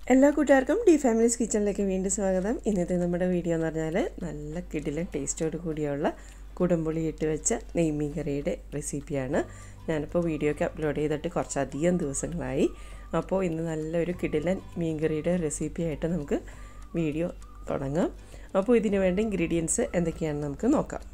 എല്ലാ കൂട്ടുകാർക്കും D families കിച്ചണിലേക്ക് വീണ്ടും സ്വാഗതം ഇന്നത്തെ നമ്മുടെ വീഡിയോ എന്ന് പറഞ്ഞാൽ നല്ല കിടിലൻ ടേസ്റ്റോട് കൂടിയുള്ള കുടംപുളി ഇട്ട് വെച്ച നെയ്മീൻ കറിയുടെ റെസിപ്പിയാണ് ഞാനിപ്പോൾ വീഡിയോ ഒക്കെ അപ്ലോഡ് ചെയ്തിട്ട് കുറച്ചധികം ദിവസങ്ങളായി അപ്പോൾ ഇന്ന് നല്ലൊരു കിടിലൻ മീൻ കറിയുടെ റെസിപ്പി ആയിട്ട് നമുക്ക് വീഡിയോ തുടങ്ങാം അപ്പോൾ ഇതിന് വേണ്ട ഇൻഗ്രീഡിയൻസ് എന്തൊക്കെയാണെന്ന് നമുക്ക് നോക്കാം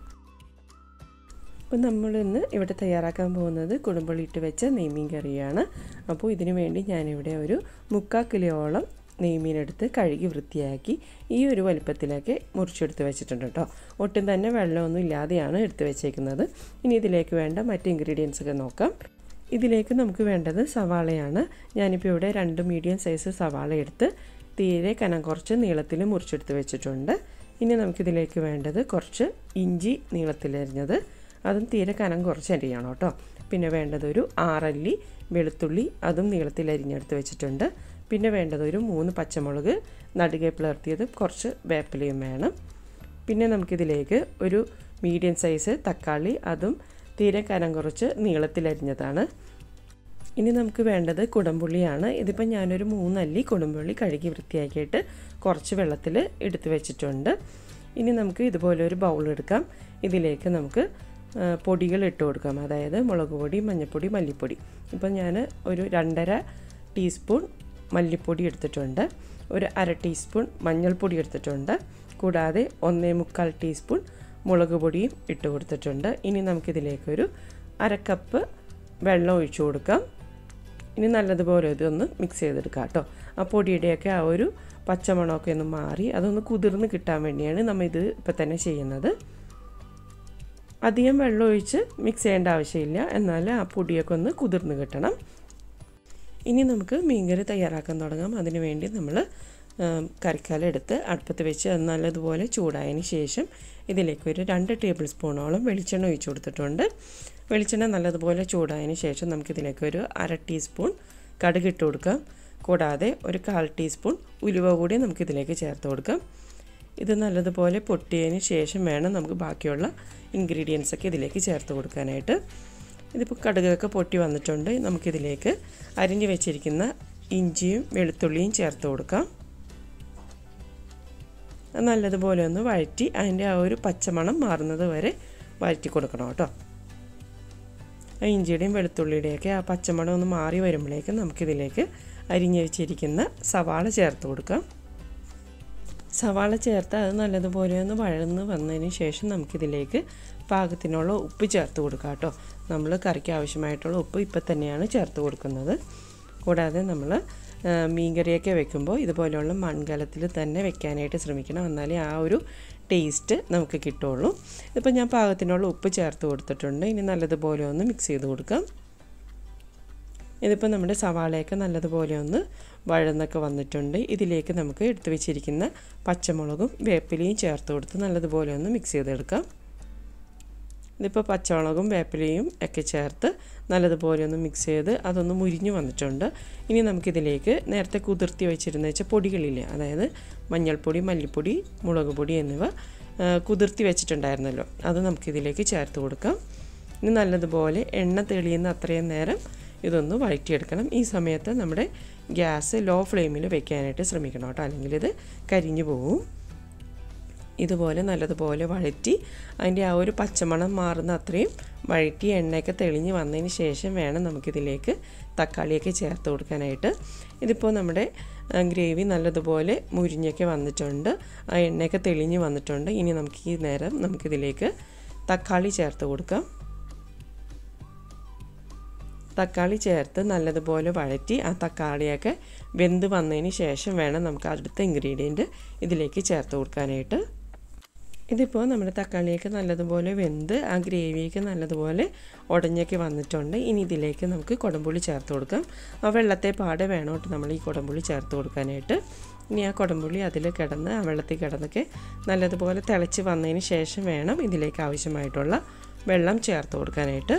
അപ്പോൾ നമ്മളിന്ന് ഇവിടെ തയ്യാറാക്കാൻ പോകുന്നത് കുടുംബളി ഇട്ട് വെച്ച നെയ്മീൻ കറിയാണ് അപ്പോൾ ഇതിനു വേണ്ടി ഞാനിവിടെ ഒരു മുക്കാൽ കിലോയോളം നെയ്മീനെടുത്ത് കഴുകി വൃത്തിയാക്കി ഈ ഒരു വലിപ്പത്തിലേക്ക് മുറിച്ചെടുത്ത് വെച്ചിട്ടുണ്ട് കേട്ടോ ഒട്ടും തന്നെ വെള്ളമൊന്നും ഇല്ലാതെയാണ് എടുത്ത് വെച്ചേക്കുന്നത് ഇനി ഇതിലേക്ക് വേണ്ട മറ്റ് ഇൻഗ്രീഡിയൻസ് ഒക്കെ നോക്കാം ഇതിലേക്ക് നമുക്ക് വേണ്ടത് സവാളയാണ് ഞാനിപ്പോൾ ഇവിടെ രണ്ട് മീഡിയം സൈസ് സവാള എടുത്ത് തീരെ കനം കുറച്ച് നീളത്തിൽ മുറിച്ചെടുത്ത് വെച്ചിട്ടുണ്ട് ഇനി നമുക്കിതിലേക്ക് വേണ്ടത് കുറച്ച് ഇഞ്ചി നീളത്തിലരിഞ്ഞത് അതും തീരെ കനം കുറച്ച് അരിയണം കേട്ടോ പിന്നെ വേണ്ടത് ഒരു ആറല്ലി വെളുത്തുള്ളി അതും നീളത്തിൽ അരിഞ്ഞെടുത്ത് വെച്ചിട്ടുണ്ട് പിന്നെ വേണ്ടത് ഒരു മൂന്ന് പച്ചമുളക് നടുകെ പിളർത്തിയത് കുറച്ച് വേപ്പിലയും വേണം പിന്നെ നമുക്കിതിലേക്ക് ഒരു മീഡിയം സൈസ് തക്കാളി അതും തീരെ കനം കുറച്ച് നീളത്തിലരിഞ്ഞതാണ് ഇനി നമുക്ക് വേണ്ടത് കുടംപുള്ളിയാണ് ഇതിപ്പോൾ ഞാനൊരു മൂന്നല്ലി കുടംപുള്ളി കഴുകി വൃത്തിയാക്കിയിട്ട് കുറച്ച് വെള്ളത്തിൽ എടുത്ത് വെച്ചിട്ടുണ്ട് ഇനി നമുക്ക് ഇതുപോലെ ഒരു ബൗൾ എടുക്കാം ഇതിലേക്ക് നമുക്ക് പൊടികൾ ഇട്ട് കൊടുക്കാം അതായത് മുളക് പൊടി മഞ്ഞൾപ്പൊടി മല്ലിപ്പൊടി ഇപ്പം ഞാൻ ഒരു രണ്ടര ടീസ്പൂൺ മല്ലിപ്പൊടി എടുത്തിട്ടുണ്ട് ഒരു അര ടീസ്പൂൺ മഞ്ഞൾപ്പൊടി എടുത്തിട്ടുണ്ട് കൂടാതെ ഒന്നേ മുക്കാൽ ടീസ്പൂൺ മുളക് പൊടിയും ഇട്ട് കൊടുത്തിട്ടുണ്ട് ഇനി നമുക്കിതിലേക്കൊരു അര കപ്പ് വെള്ളം ഒഴിച്ചു കൊടുക്കാം ഇനി നല്ലതുപോലെ ഇതൊന്ന് മിക്സ് ചെയ്തെടുക്കാം കേട്ടോ ആ പൊടിയുടെയൊക്കെ ആ ഒരു പച്ചമണമൊക്കെ ഒന്ന് മാറി അതൊന്ന് കുതിർന്ന് കിട്ടാൻ വേണ്ടിയാണ് നമ്മൾ ഇത് ഇപ്പം തന്നെ ചെയ്യുന്നത് അധികം വെള്ളം ഒഴിച്ച് മിക്സ് ചെയ്യേണ്ട ആവശ്യമില്ല എന്നാൽ ആ പൊടിയൊക്കെ ഒന്ന് കുതിർന്ന് കിട്ടണം ഇനി നമുക്ക് മീൻകറി തയ്യാറാക്കാൻ തുടങ്ങാം അതിന് വേണ്ടി നമ്മൾ കറിക്കാലം എടുത്ത് അടുപ്പത്ത് വെച്ച് അത് നല്ലതുപോലെ ചൂടായതിന് ശേഷം ഇതിലേക്ക് ഒരു രണ്ട് ടേബിൾ സ്പൂണോളം വെളിച്ചെണ്ണ ഒഴിച്ചു കൊടുത്തിട്ടുണ്ട് വെളിച്ചെണ്ണ നല്ലതുപോലെ ചൂടായതിന് ശേഷം നമുക്കിതിലേക്ക് ഒരു അര ടീസ്പൂൺ കടുക് ഇട്ട് കൊടുക്കാം കൂടാതെ ഒരു കാൽ ടീസ്പൂൺ ഉലുവ കൂടി നമുക്കിതിലേക്ക് ചേർത്ത് കൊടുക്കാം ഇത് നല്ലതുപോലെ പൊട്ടിയതിന് ശേഷം വേണം നമുക്ക് ബാക്കിയുള്ള ഇൻഗ്രീഡിയൻസ് ഒക്കെ ഇതിലേക്ക് ചേർത്ത് കൊടുക്കാനായിട്ട് ഇതിപ്പോൾ കടുകൊക്കെ പൊട്ടി വന്നിട്ടുണ്ട് നമുക്കിതിലേക്ക് അരിഞ്ഞു വെച്ചിരിക്കുന്ന ഇഞ്ചിയും വെളുത്തുള്ളിയും ചേർത്ത് കൊടുക്കാം നല്ലതുപോലെ ഒന്ന് വഴറ്റി അതിൻ്റെ ആ ഒരു പച്ചമണം മാറുന്നത് വരെ വഴറ്റി കൊടുക്കണം കേട്ടോ ആ ഇഞ്ചിയുടെയും വെളുത്തുള്ളിയുടെയൊക്കെ ആ പച്ചമണം ഒന്ന് മാറി വരുമ്പോഴേക്കും നമുക്കിതിലേക്ക് അരിഞ്ഞു വെച്ചിരിക്കുന്ന സവാള ചേർത്ത് കൊടുക്കാം സവാള ചേർത്ത് അത് നല്ലതുപോലെ ഒന്ന് വഴന്ന് വന്നതിന് ശേഷം നമുക്കിതിലേക്ക് പാകത്തിനുള്ള ഉപ്പ് ചേർത്ത് കൊടുക്കാം കേട്ടോ നമ്മൾ കറിക്ക് ആവശ്യമായിട്ടുള്ള ഉപ്പ് ഇപ്പം തന്നെയാണ് ചേർത്ത് കൊടുക്കുന്നത് കൂടാതെ നമ്മൾ മീൻകറിയൊക്കെ വെക്കുമ്പോൾ ഇതുപോലെയുള്ള മൺകലത്തിൽ തന്നെ വെക്കാനായിട്ട് ശ്രമിക്കണം എന്നാലേ ആ ഒരു ടേസ്റ്റ് നമുക്ക് കിട്ടുള്ളൂ ഇപ്പം ഞാൻ പാകത്തിനുള്ള ഉപ്പ് ചേർത്ത് കൊടുത്തിട്ടുണ്ട് ഇനി നല്ലതുപോലെ ഒന്ന് മിക്സ് ചെയ്ത് കൊടുക്കാം ഇതിപ്പോൾ നമ്മുടെ സവാളയൊക്കെ നല്ലതുപോലെ ഒന്ന് വഴന്നൊക്കെ വന്നിട്ടുണ്ട് ഇതിലേക്ക് നമുക്ക് എടുത്തു വെച്ചിരിക്കുന്ന പച്ചമുളകും വേപ്പിലയും ചേർത്ത് കൊടുത്ത് നല്ലതുപോലെ ഒന്ന് മിക്സ് ചെയ്തെടുക്കാം ഇതിപ്പോൾ പച്ചമുളകും വേപ്പിലയും ഒക്കെ ചേർത്ത് നല്ലതുപോലെ ഒന്ന് മിക്സ് ചെയ്ത് അതൊന്ന് മുരിഞ്ഞു വന്നിട്ടുണ്ട് ഇനി നമുക്കിതിലേക്ക് നേരത്തെ കുതിർത്തി വെച്ചിരുന്ന വെച്ചാൽ പൊടികളില്ലേ അതായത് മഞ്ഞൾപ്പൊടി മല്ലിപ്പൊടി മുളക് പൊടി എന്നിവ കുതിർത്തി വെച്ചിട്ടുണ്ടായിരുന്നല്ലോ അത് നമുക്കിതിലേക്ക് ചേർത്ത് കൊടുക്കാം ഇനി നല്ലതുപോലെ എണ്ണ തെളിയുന്ന അത്രയും നേരം ഇതൊന്ന് വഴറ്റിയെടുക്കണം ഈ സമയത്ത് നമ്മുടെ ഗ്യാസ് ലോ ഫ്ലെയിമിൽ വെക്കാനായിട്ട് ശ്രമിക്കണം കേട്ടോ അല്ലെങ്കിൽ ഇത് കരിഞ്ഞു പോകും ഇതുപോലെ നല്ലതുപോലെ വഴറ്റി അതിൻ്റെ ആ ഒരു പച്ചമണം മാറുന്ന അത്രയും വഴറ്റി എണ്ണയൊക്കെ തെളിഞ്ഞ് വന്നതിന് ശേഷം വേണം നമുക്കിതിലേക്ക് തക്കാളിയൊക്കെ ചേർത്ത് കൊടുക്കാനായിട്ട് ഇതിപ്പോൾ നമ്മുടെ ഗ്രേവി നല്ലതുപോലെ മുരിഞ്ഞൊക്കെ വന്നിട്ടുണ്ട് ആ എണ്ണയൊക്കെ തെളിഞ്ഞ് വന്നിട്ടുണ്ട് ഇനി നമുക്ക് ഈ നേരം നമുക്കിതിലേക്ക് തക്കാളി ചേർത്ത് കൊടുക്കാം തക്കാളി ചേർത്ത് നല്ലതുപോലെ വഴറ്റി ആ തക്കാളിയൊക്കെ വെന്ത് വന്നതിന് ശേഷം വേണം നമുക്ക് അടുത്ത ഇൻഗ്രീഡിയൻറ്റ് ഇതിലേക്ക് ചേർത്ത് കൊടുക്കാനായിട്ട് ഇതിപ്പോൾ നമ്മുടെ തക്കാളിയൊക്കെ നല്ലതുപോലെ വെന്ത് ആ ഗ്രേവിയൊക്കെ നല്ലതുപോലെ ഉടഞ്ഞൊക്കെ വന്നിട്ടുണ്ട് ഇനി ഇതിലേക്ക് നമുക്ക് കുടംപുളി ചേർത്ത് കൊടുക്കാം ആ വെള്ളത്തെ പാടെ വേണം കേട്ടോ നമ്മൾ ഈ കുടംപുളി ചേർത്ത് കൊടുക്കാനായിട്ട് ഇനി ആ കുടംപുളി അതിൽ കിടന്ന് ആ വെള്ളത്തിൽ കിടന്നൊക്കെ നല്ലതുപോലെ തിളച്ച് വന്നതിന് ശേഷം വേണം ഇതിലേക്ക് ആവശ്യമായിട്ടുള്ള വെള്ളം ചേർത്ത് കൊടുക്കാനായിട്ട്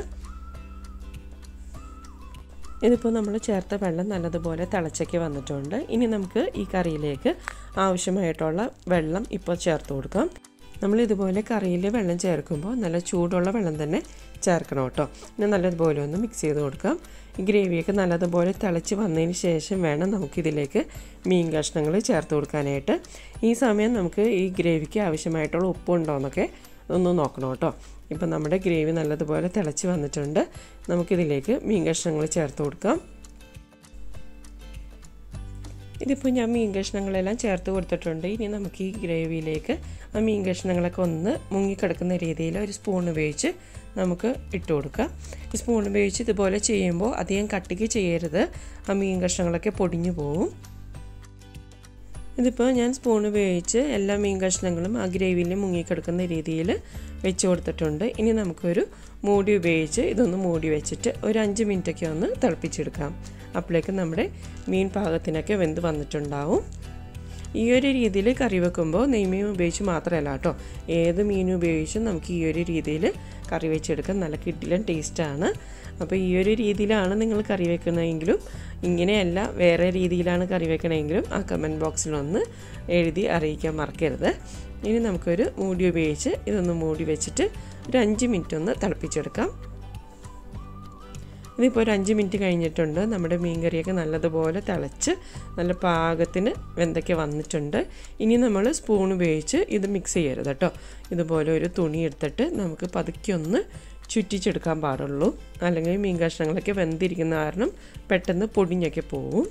ഇതിപ്പോൾ നമ്മൾ ചേർത്ത വെള്ളം നല്ലതുപോലെ തിളച്ചൊക്കെ വന്നിട്ടുണ്ട് ഇനി നമുക്ക് ഈ കറിയിലേക്ക് ആവശ്യമായിട്ടുള്ള വെള്ളം ഇപ്പോൾ ചേർത്ത് കൊടുക്കാം നമ്മൾ ഇതുപോലെ കറിയിൽ വെള്ളം ചേർക്കുമ്പോൾ നല്ല ചൂടുള്ള വെള്ളം തന്നെ ചേർക്കണം കേട്ടോ പിന്നെ നല്ലതുപോലെ ഒന്ന് മിക്സ് ചെയ്ത് കൊടുക്കാം ഈ ഗ്രേവിയൊക്കെ നല്ലതുപോലെ തിളച്ച് വന്നതിന് ശേഷം വേണം നമുക്കിതിലേക്ക് മീൻ കഷ്ണങ്ങൾ ചേർത്ത് കൊടുക്കാനായിട്ട് ഈ സമയം നമുക്ക് ഈ ഗ്രേവിക്ക് ആവശ്യമായിട്ടുള്ള ഉപ്പുണ്ടോ എന്നൊക്കെ ഒന്ന് നോക്കണം കേട്ടോ ഇപ്പം നമ്മുടെ ഗ്രേവി നല്ലതുപോലെ തിളച്ച് വന്നിട്ടുണ്ട് നമുക്കിതിലേക്ക് മീൻ കഷ്ണങ്ങൾ ചേർത്ത് കൊടുക്കാം ഇതിപ്പോൾ ഞാൻ മീൻ കഷ്ണങ്ങളെല്ലാം ചേർത്ത് കൊടുത്തിട്ടുണ്ട് ഇനി നമുക്ക് ഈ ഗ്രേവിയിലേക്ക് ആ മീൻ കഷ്ണങ്ങളൊക്കെ ഒന്ന് മുങ്ങിക്കിടക്കുന്ന രീതിയിൽ ഒരു സ്പൂൺ ഉപയോഗിച്ച് നമുക്ക് ഇട്ട് കൊടുക്കാം ഈ സ്പൂൺ ഉപയോഗിച്ച് ഇതുപോലെ ചെയ്യുമ്പോൾ അധികം കട്ടിക്ക് ചെയ്യരുത് ആ മീൻ കഷ്ണങ്ങളൊക്കെ പൊടിഞ്ഞു പോവും ഇതിപ്പോൾ ഞാൻ സ്പൂൺ ഉപയോഗിച്ച് എല്ലാ മീൻ കഷ്ണങ്ങളും ആ ഗ്രേവിയിൽ മുങ്ങിക്കിടക്കുന്ന രീതിയിൽ വെച്ച് കൊടുത്തിട്ടുണ്ട് ഇനി നമുക്കൊരു മൂടി ഉപയോഗിച്ച് ഇതൊന്ന് മൂടി വെച്ചിട്ട് ഒരു അഞ്ച് മിനിറ്റൊക്കെ ഒന്ന് തിളപ്പിച്ചെടുക്കാം അപ്പോഴേക്കും നമ്മുടെ മീൻ പാകത്തിനൊക്കെ വെന്ത് വന്നിട്ടുണ്ടാവും ഈ ഒരു രീതിയിൽ കറി വെക്കുമ്പോൾ നെയ്മീൻ ഉപയോഗിച്ച് മാത്രമല്ല കേട്ടോ ഏത് മീനും ഉപയോഗിച്ചും നമുക്ക് ഈ ഒരു രീതിയിൽ കറി വെച്ചെടുക്കാൻ നല്ല കിഡിലൻ ടേസ്റ്റാണ് അപ്പോൾ ഈ ഒരു രീതിയിലാണ് നിങ്ങൾ കറി വെക്കുന്നതെങ്കിലും ഇങ്ങനെയല്ല വേറെ രീതിയിലാണ് കറി വെക്കണമെങ്കിലും ആ കമൻറ്റ് ബോക്സിലൊന്ന് എഴുതി അറിയിക്കാൻ മറക്കരുത് ഇനി നമുക്കൊരു മൂടി ഉപയോഗിച്ച് ഇതൊന്ന് മൂടി വെച്ചിട്ട് ഒരു അഞ്ച് മിനിറ്റ് ഒന്ന് തിളപ്പിച്ചെടുക്കാം ഇതിപ്പോൾ ഒരു അഞ്ച് മിനിറ്റ് കഴിഞ്ഞിട്ടുണ്ട് നമ്മുടെ മീൻ കറിയൊക്കെ നല്ലതുപോലെ തിളച്ച് നല്ല പാകത്തിന് വെന്തൊക്കെ വന്നിട്ടുണ്ട് ഇനി നമ്മൾ സ്പൂൺ ഉപയോഗിച്ച് ഇത് മിക്സ് ചെയ്യരുത് കേട്ടോ ഇതുപോലെ ഒരു തുണി എടുത്തിട്ട് നമുക്ക് പതുക്കെ ഒന്ന് ചുറ്റിച്ചെടുക്കാൻ പാടുള്ളൂ അല്ലെങ്കിൽ മീൻ കഷ്ണങ്ങളൊക്കെ വെന്തിരിക്കുന്ന കാരണം പെട്ടെന്ന് പൊടിഞ്ഞൊക്കെ പോവും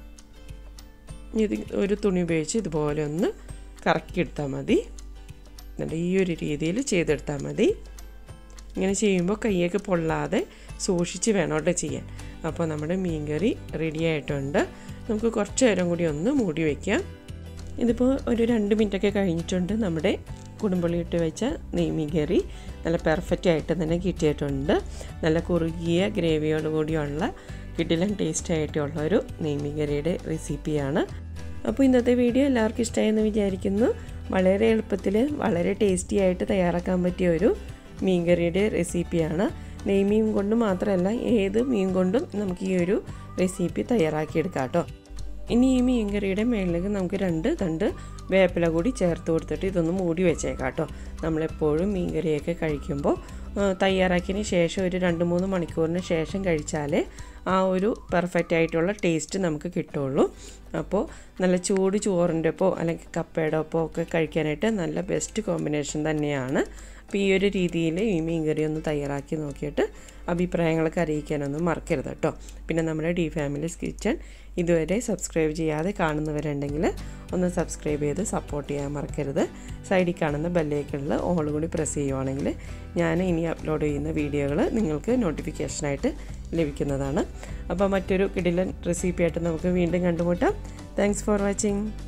ഇത് ഒരു തുണി ഉപയോഗിച്ച് ഇതുപോലെ ഒന്ന് കറക്കിയെടുത്താൽ മതി എന്നിട്ട് ഈ ഒരു രീതിയിൽ ചെയ്തെടുത്താൽ മതി ഇങ്ങനെ ചെയ്യുമ്പോൾ കൈയൊക്കെ പൊള്ളാതെ സൂക്ഷിച്ച് വേണം കേട്ടോ ചെയ്യാൻ അപ്പോൾ നമ്മുടെ മീൻകറി റെഡി ആയിട്ടുണ്ട് നമുക്ക് കുറച്ച് നേരം കൂടി ഒന്ന് മൂടി വയ്ക്കാം ഇതിപ്പോൾ ഒരു രണ്ട് മിനിറ്റൊക്കെ കഴിഞ്ഞിട്ടുണ്ട് നമ്മുടെ കുടുംബളി ഇട്ട് വെച്ച നെയ്മീൻ കറി നല്ല പെർഫെക്റ്റ് ആയിട്ട് തന്നെ കിട്ടിയിട്ടുണ്ട് നല്ല കുറുകിയ ഗ്രേവിയോട് കൂടിയുള്ള കിടിലൻ ടേസ്റ്റ് ആയിട്ടുള്ള ഒരു നെയ്മീൻ കറിയുടെ റെസിപ്പിയാണ് അപ്പോൾ ഇന്നത്തെ വീഡിയോ എല്ലാവർക്കും ഇഷ്ടമായെന്ന് വിചാരിക്കുന്നു വളരെ എളുപ്പത്തിൽ വളരെ ടേസ്റ്റി ആയിട്ട് തയ്യാറാക്കാൻ പറ്റിയ ഒരു മീൻകറിയുടെ റെസിപ്പിയാണ് നെയ്മീൻ കൊണ്ട് മാത്രമല്ല ഏത് മീൻ കൊണ്ടും നമുക്ക് ഈ ഒരു റെസിപ്പി തയ്യാറാക്കിയെടുക്കാം കേട്ടോ ഇനി ഈ മീൻകറിയുടെ മേളിലേക്ക് നമുക്ക് രണ്ട് തണ്ട് വേപ്പില കൂടി ചേർത്ത് കൊടുത്തിട്ട് ഇതൊന്ന് മൂടി വെച്ചേക്കാം കേട്ടോ നമ്മളെപ്പോഴും മീൻകറിയൊക്കെ കഴിക്കുമ്പോൾ തയ്യാറാക്കിയതിന് ശേഷം ഒരു രണ്ട് മൂന്ന് മണിക്കൂറിന് ശേഷം കഴിച്ചാലേ ആ ഒരു പെർഫെക്റ്റ് ആയിട്ടുള്ള ടേസ്റ്റ് നമുക്ക് കിട്ടുള്ളൂ അപ്പോൾ നല്ല ചൂട് ചോറിൻ്റെ ഒപ്പോ അല്ലെങ്കിൽ കപ്പയുടെ ഒപ്പോ ഒക്കെ കഴിക്കാനായിട്ട് നല്ല ബെസ്റ്റ് കോമ്പിനേഷൻ തന്നെയാണ് അപ്പോൾ ഈ ഒരു രീതിയിൽ ഈ മീൻ കറി ഒന്ന് തയ്യാറാക്കി നോക്കിയിട്ട് അഭിപ്രായങ്ങളൊക്കെ അറിയിക്കാനൊന്നും മറക്കരുത് കേട്ടോ പിന്നെ നമ്മുടെ ഡി ഫാമിലീസ് കിച്ചൺ ഇതുവരെ സബ്സ്ക്രൈബ് ചെയ്യാതെ കാണുന്നവരുണ്ടെങ്കിൽ ഒന്ന് സബ്സ്ക്രൈബ് ചെയ്ത് സപ്പോർട്ട് ചെയ്യാൻ മറക്കരുത് സൈഡിൽ കാണുന്ന ബെല്ലേക്കുള്ള ഓൾ കൂടി പ്രസ് ചെയ്യുവാണെങ്കിൽ ഞാൻ ഇനി അപ്ലോഡ് ചെയ്യുന്ന വീഡിയോകൾ നിങ്ങൾക്ക് നോട്ടിഫിക്കേഷനായിട്ട് ലഭിക്കുന്നതാണ് അപ്പോൾ മറ്റൊരു കിടിലൻ റെസിപ്പിയായിട്ട് നമുക്ക് വീണ്ടും കണ്ടുമുട്ടാം താങ്ക്സ് ഫോർ വാച്ചിങ്